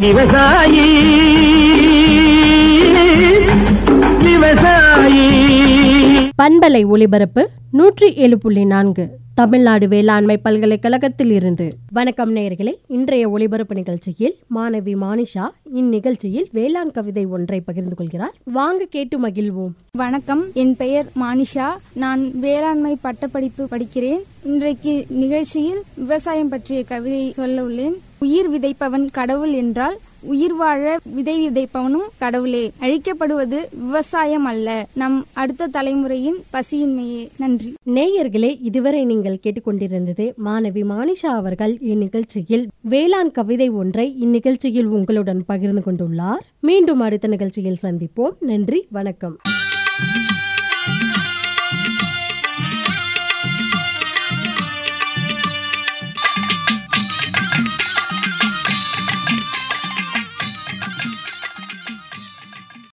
விவசாயி விவசாயி பண்பலை ஒலிபரப்பு நூற்றி ஏழு புள்ளி நான்கு தமிழ்நாடு வேளாண்மை பல்கலைக்கழகத்தில் இருந்து வணக்கம் நேயர்களே இன்றைய ஒலிபரப்பு நிகழ்ச்சியில் மாணவி மானிஷா இந்நிகழ்ச்சியில் வேளாண் கவிதை ஒன்றை பகிர்ந்து கொள்கிறார் வாங்க கேட்டு மகிழ்வோம் வணக்கம் என் பெயர் மானிஷா நான் வேளாண்மை பட்டப்படிப்பு படிக்கிறேன் இன்றைக்கு நிகழ்ச்சியில் விவசாயம் பற்றிய கவிதை சொல்ல உள்ளேன் உயிர் விதைப்பவன் கடவுள் என்றால் உயிர் வாழ விதை விதைப்பவனும் கடவுளே அழிக்கப்படுவது விவசாயம் அல்ல நம் அடுத்த தலைமுறையின் பசியின்மையே நன்றி நேயர்களே இதுவரை நீங்கள் கேட்டுக்கொண்டிருந்தது மாணவி மானிஷா அவர்கள் இந்நிகழ்ச்சியில் வேளாண் கவிதை ஒன்றை இந்நிகழ்ச்சியில் உங்களுடன் பகிர்ந்து கொண்டுள்ளார் மீண்டும் அடுத்த நிகழ்ச்சியில் சந்திப்போம் நன்றி வணக்கம்